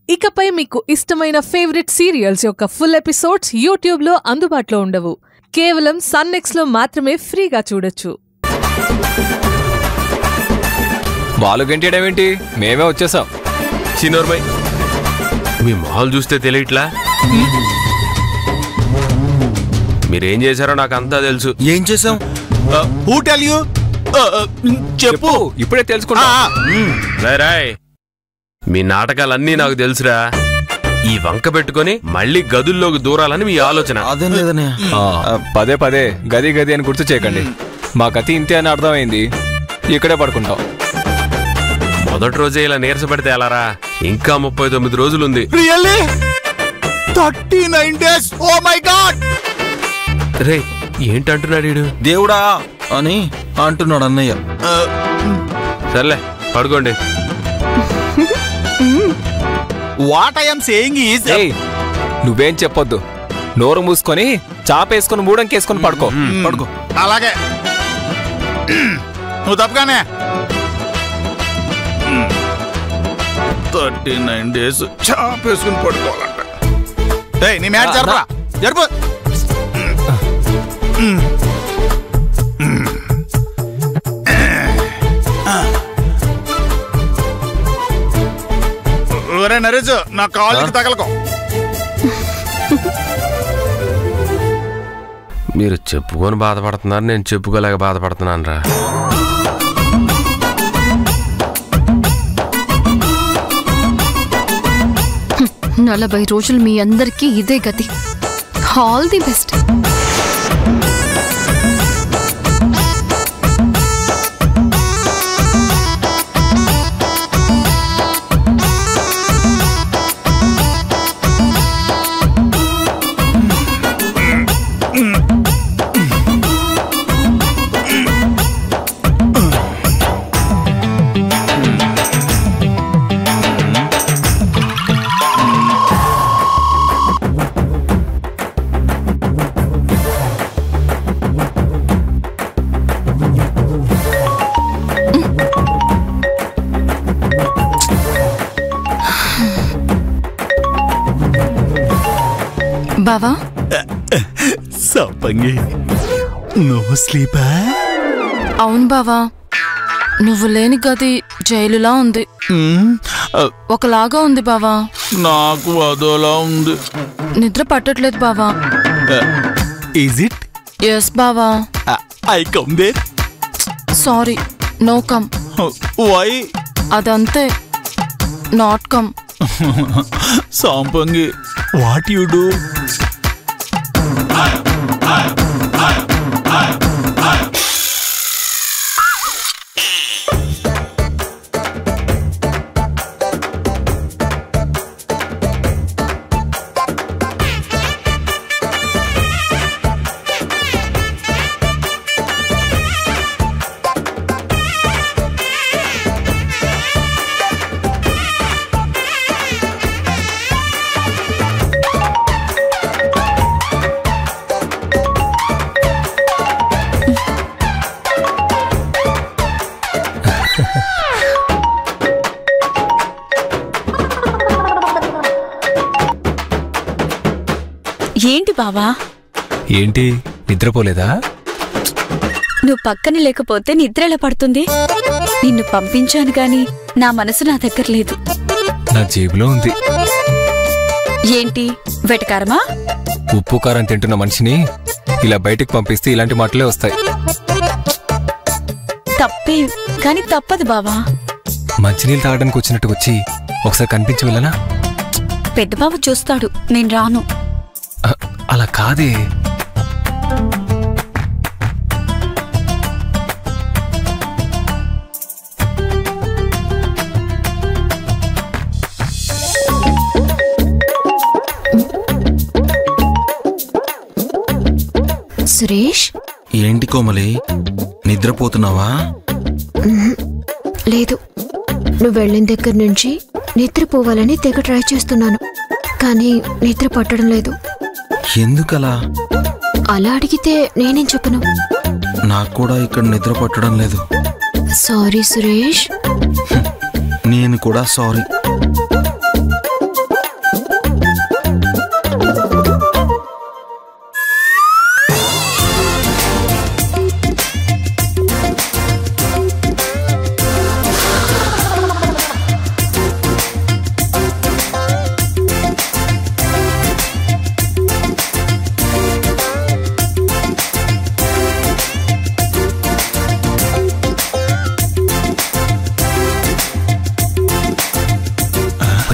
ఇకపై మీకు ఇష్టమైన ఫేవరెట్ సీరియల్స్ యొక్క ఫుల్ ఎపిసోడ్స్ యూట్యూబ్లో అందుబాటులో ఉండవు కేవలం సన్నెక్స్లో మాత్రమే ఫ్రీగా చూడొచ్చు వాళ్ళు గంటేయడమేంటి మేమే వచ్చేసాం చిన్నోర్మై మీ మొహాలు చూస్తే తెలియట్లా మీరేం చేశారో నాకు అంతా తెలుసు ఏం చేసాం హూ టెల్ యూ చెప్పు ఇప్పుడే తెలుసుకుంటా ఆ, రాయ్ రాయ్ మీ నాటకాలన్నీ నాకు తెలుసురా ఈ వంక పెట్టుకొని మళ్ళీ గదుల్లోకి దూరాలని మీ ఆలోచన అదేం లేదనే ఆ, పదే పదే గది గది అని గుర్తు చేయకండి మా కథ ఇంతే అని అర్థమైంది ఇక్కడే పడుకుంటాం మొదటి రోజే ఇలా నీరసపడితే ఎలారా ఇంకా ముప్పై తొమ్మిది రోజులుంది really thirty nine days oh my God రే ఏంటంటున్నాడు వీడు దేవుడా అని అంటున్నాడు అన్నయ్య సర్లే పడుకోండి వాట్ ఐఎమ్ సేయింగ్ ఈజ్ ఏయ్ నువ్వేం చెప్పొద్దు నోరు మూసుకొని చాపేసుకొని మూడంకేసుకొని పడుకో పడుకో అలాగే నువ్వు తప్పగానే థర్టీ నైన్ డేస్ చాపేసుకుని పడుకోవాలంట ఏయ్ నీ మ్యాచ్ జరపరా జరుపు ఒరే నరేష్ నా కాళ్ళకి తగలకో మీరు చెప్పుకొని బాధపడుతున్నారు నేను చెప్పుకోలేక బాధపడుతున్నాను రా నలభై రోజులు మీ అందరికీ ఇదే గతి ఆల్ ది బెస్ట్ బావా సప్పంగి నువ్వు స్లీపా అవును బావా నువ్వు లేని గది జైలులా ఉంది ఒకలాగా ఉంది బావా నాకు అదోలా ఉంది నిద్ర పట్టట్లేదు బావా ఈజ్ ఇట్ ఎస్ బావా I come there sorry no come why అదంతే not come Sampangi what you do ఏంటి బావా ఏంటి నిద్రపోలేదా నువ్వు పక్కన లేకపోతే నిద్ర ఎలా పడుతుంది నిన్ను పంపించాను గాని నా మనసు నా దగ్గర లేదు నా జేబులో ఉంది ఏంటి వెటకారమా ఉప్పు కారం తింటున్న మనిషిని ఇలా బయటికి పంపిస్తే ఇలాంటి మాటలే వస్తాయి తప్పే కాని తప్పదు బావా మంచినీళ్ళు తాగడానికి వచ్చినట్టు వచ్చి ఒకసారి కనిపించి వెళ్ళనా పెద్ద బావ చూస్తాడు నేను రాను అ, అలా కాదే సురేష్ ఏంటి కోమలి నిద్రపోతున్నావా లేదు నువ్వు వెళ్ళిన దగ్గర నుంచి నిద్రపోవాలని తెగ ట్రై చేస్తున్నాను కానీ నిద్ర పట్టడం లేదు ఎందుకలా అలా అడిగితే నేనేం చెప్పను నాకు కూడా ఇక్కడ నిద్ర పట్టడం లేదు సారీ సురేష్ నేను కూడా సారీ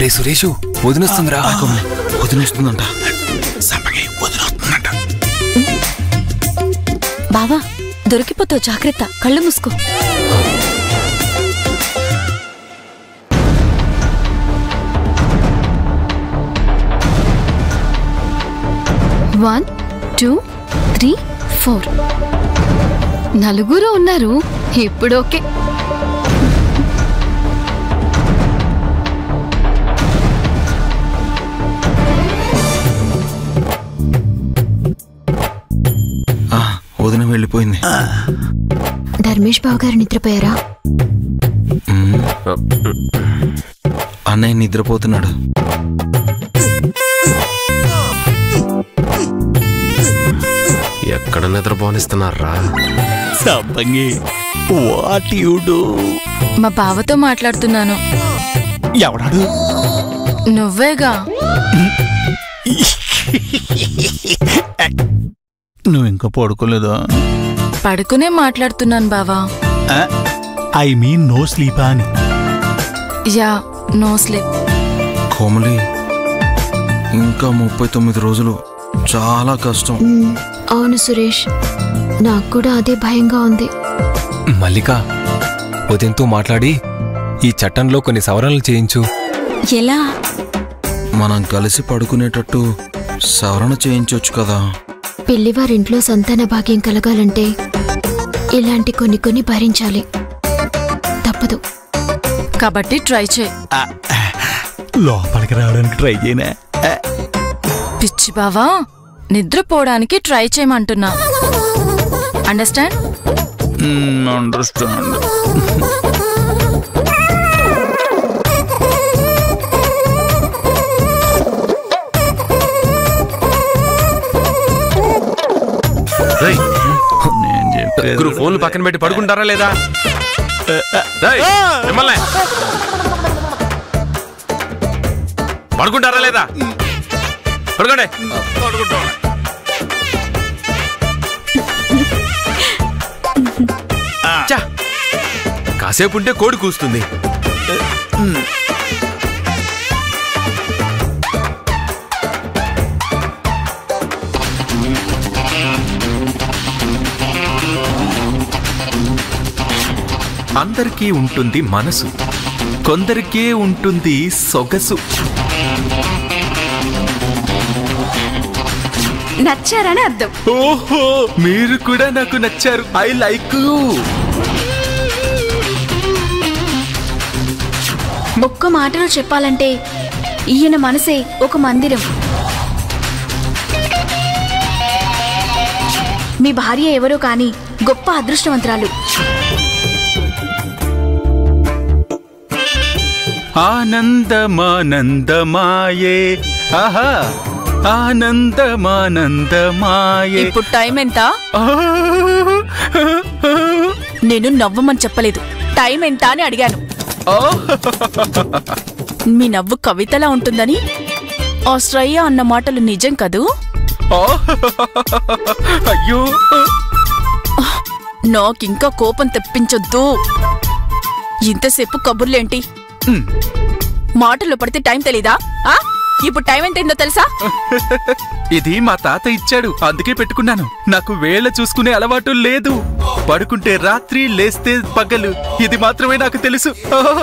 ఒరే సురేషు వదినొస్తుందిరా వదిలేస్తుందంట సంపంగి వదిలేస్తుందంట బావా దొరికిపోతావు జాగ్రత్త కళ్ళు మూసుకో వన్ టూ త్రీ ఫోర్ నలుగురు ఉన్నారు ఇప్పుడు ఓకే ఆ, వదిన వెళ్ళిపోయింది ధర్మేష్ బాబు గారు నిద్రపోయారా మ్మ్. అన్నయ్య నిద్రపోతున్నాడు ఎక్కడ నిద్రపోనిస్తున్నారా సంపంగి వాట్ యు డు మా బావతో మాట్లాడుతున్నాను ఎవడాడు నువ్వేగా నువ్వు ఇంకా పడుకోలేదా పడుకునే మాట్లాడుతున్నాను బావా ఐ మీన్ నో స్లీపా అని యా నో స్లిప్ కోమలి ఇంకా ముప్పై తొమ్మిది రోజులు చాలా కష్టం మ్మ్, అవును సురేష్ నాకు కూడా అదే భయంగా ఉంది మల్లిక వదినతో మాట్లాడి ఈ చట్టంలో కొన్ని సవరణలు చేయించు ఎలా మనం కలిసి పడుకునేటట్టు సవరణ చేయించవచ్చు కదా పెళ్లివారింట్లో సంతాన భాగ్యం కలగాలంటే ఇలాంటి కొన్ని కొన్ని భరించాలి తప్పదు కాబట్టి ట్రై చేయి లోపలికి రావడానికి ట్రై చేయనా పిచ్చి బావా నిద్రపోవడానికి ట్రై చేయమంటున్నా అండర్స్టాండ్ అండర్స్టాండ్ రేయ్, నేను చెప్పేది ముగ్గురు ఫోన్లు పక్కన పెట్టి పడుకుంటారా లేదా రేయ్, మిమ్మల్నే పడుకుంటారా లేదా పడుకోండి చ్చ. కాసేపు ఉంటే కోడి కూస్తుంది అందరికీ ఉంటుంది మనసు కొందరికే ఉంటుంది సొగసు నచ్చారని అర్థం ఓహో మీరు కూడా నాకు నచ్చారు ఐ లైక్ ఒక్క మాటలో చెప్పాలంటే ఈయన మనసే ఒక మందిరం మీ భార్య ఎవరో కాని గొప్ప అదృష్టవంతురాలు ఆనందమానందమాయే ఆహా ఆనందమానందమాయే ఇప్పుడు టైం ఎంత ఆ, నేను నవ్వమని చెప్పలేదు టైం ఎంత అని అడిగాను ఆ, మీ నవ్వు కవితలా ఉంటుందని ఆ శ్రయ్య అన్న మాటలు నిజం కదూ ఆ, అయ్యో నాకింకా కోపం తెప్పించొద్దు ఇంతసేపు కబుర్లేంటి ఉమ్. మాటల్లో పడితే టైం తెలీదా ఆ ఇప్పుడు టైం ఎంతైందో తెలుసా ఇది మా తాత ఇచ్చాడు అందుకే పెట్టుకున్నాను నాకు వేళ చూసుకునే అలవాటు లేదు పడుకుంటే రాత్రి లేస్తే పగలు ఇది మాత్రమే నాకు తెలుసు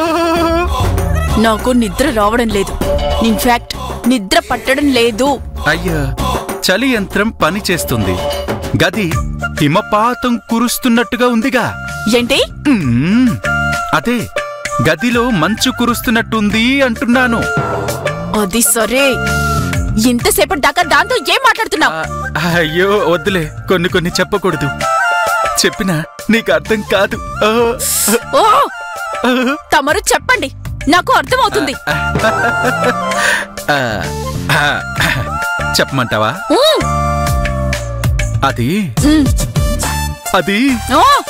నాకు నిద్ర రావడం లేదు ఇన్ఫాక్ట్ నిద్ర పట్టడం లేదు అయ్యా చలి యంత్రం పని చేస్తుంది గది హిమపాతం కురుస్తున్నట్టుగా ఉందిగా ఏంటి మ్మ్. అదే గదిలో మంచు కురుస్తున్నట్టుంది అంటున్నాను అది సరే ఇంతసేపటి దాకా దాంతో ఏం మాట్లాడుతున్నావు ఆ, అయ్యో వద్దులే కొన్ని కొన్ని చెప్పకూడదు చెప్పినా నీకు అర్థం కాదు ఆ, ఓ తమరు చెప్పండి నాకు అర్థమవుతుంది ఆ, ఆ, చెప్పమంటావా ఉమ్, అది ఉమ్, అది ఓ